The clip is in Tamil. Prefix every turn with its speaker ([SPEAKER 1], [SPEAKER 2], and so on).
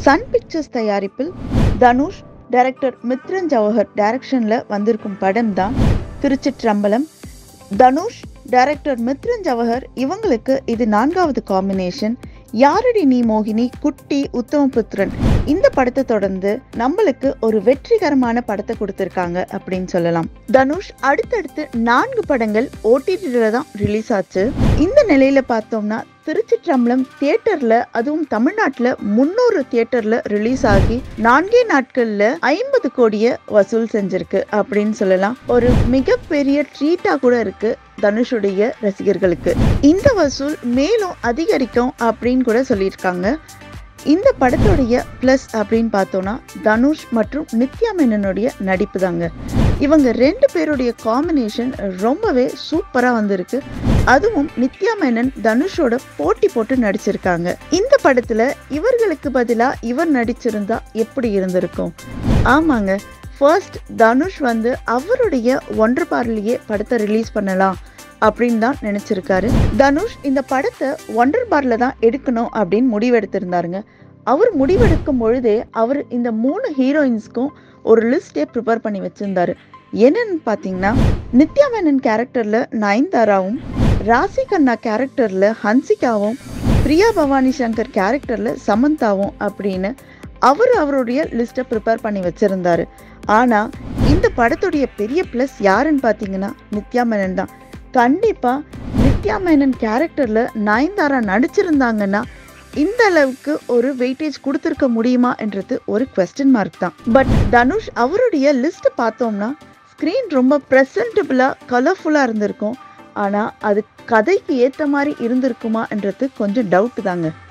[SPEAKER 1] சன் பிக்சர்ஸ் தயாரிப்பில் தனுஷ் டைரக்டர் மித்ரன் ஜவஹர் டைரக்ஷனில் வந்திருக்கும் படம் தான் திருச்சிற்றம்பலம் தனுஷ் டைரக்டர் மித்ரன் ஜவஹர் இவங்களுக்கு இது நான்காவது காம்பினேஷன் யாரடி நீ மோகினி குட்டி உத்தமபுத்திரன் இந்த படத்தை தொடர்ந்து நம்மளுக்கு ஒரு வெற்றிகரமான படத்தை கொடுத்திருக்காங்க அப்படின்னு சொல்லலாம் தனுஷ் அடுத்தடுத்து நான்கு படங்கள் ஓடிடில தான் ரிலீஸ் ஆச்சு இந்த நிலையில பார்த்தோம்னா திருச்சிற்றம்பலம் தியேட்டர்ல அதுவும் தமிழ்நாட்டுல முன்னூறு தியேட்டர்ல ரிலீஸ் ஆகி நான்கே நாட்கள்ல ஐம்பது கோடிய வசூல் செஞ்சிருக்கு அப்படின்னு சொல்லலாம் ஒரு மிகப்பெரிய ட்ரீட்டா கூட இருக்கு தனுஷுடைய ரசிகர்களுக்கு இந்த வசூல் மேலும் அதிகரிக்கும் அப்படின்னு கூட சொல்லியிருக்காங்க இந்த படத்துடைய ப்ளஸ் அப்படின்னு பார்த்தோம்னா தனுஷ் மற்றும் நித்யா மேனனுடைய நடிப்பு தாங்க இவங்க ரெண்டு பேருடைய காம்பினேஷன் ரொம்பவே சூப்பராக வந்திருக்கு அதுவும் நித்யா மேனன் தனுஷோட போட்டி போட்டு நடிச்சிருக்காங்க இந்த படத்துல இவர்களுக்கு பதிலா இவர் நடிச்சிருந்தா எப்படி இருந்திருக்கும் ஆமாங்க ஃபர்ஸ்ட் தனுஷ் வந்து அவருடைய ஒன்று பார்லையே படத்தை ரிலீஸ் பண்ணலாம் அப்படின்னு தான் நினைச்சிருக்காரு தனுஷ் இந்த படத்தை ஒண்டர் பார்ல தான் எடுக்கணும் அப்படின்னு முடிவெடுத்திருந்தாருங்க அவர் முடிவெடுக்கும் பொழுதே அவர் இந்த மூணு ஹீரோயின்ஸ்க்கும் ஒரு லிஸ்டே ப்ரிப்பேர் பண்ணி வச்சிருந்தாரு என்னன்னு பார்த்தீங்கன்னா நித்யா மேனன் கேரக்டர்ல நயன்தாராவும் ராசி கண்ணா கேரக்டர்ல ஹன்சிகாவும் பிரியா பவானி சங்கர் கேரக்டர்ல சமந்தாவும் அப்படின்னு அவர் அவருடைய லிஸ்ட்டை ப்ரிப்பேர் பண்ணி வச்சிருந்தாரு ஆனா இந்த படத்துடைய பெரிய ப்ளஸ் யாருன்னு பார்த்தீங்கன்னா நித்யா மேனன் தான் கண்டிப்பா நித்யா மேனன் கேரக்டர்ல நயன்தாரா நடிச்சிருந்தாங்கன்னா இந்த அளவுக்கு ஒரு வெயிட்டேஜ் கொடுத்துருக்க முடியுமா என்றது ஒரு கொஸ்டின் மார்க் தான் பட் தனுஷ் அவருடைய லிஸ்ட் பார்த்தோம்னா ஸ்க்ரீன் ரொம்ப ப்ரெசன்டபுளாக கலர்ஃபுல்லாக இருந்திருக்கும் ஆனால் அது கதைக்கு ஏற்ற மாதிரி இருந்திருக்குமா என்றது கொஞ்சம் டவுட் தாங்க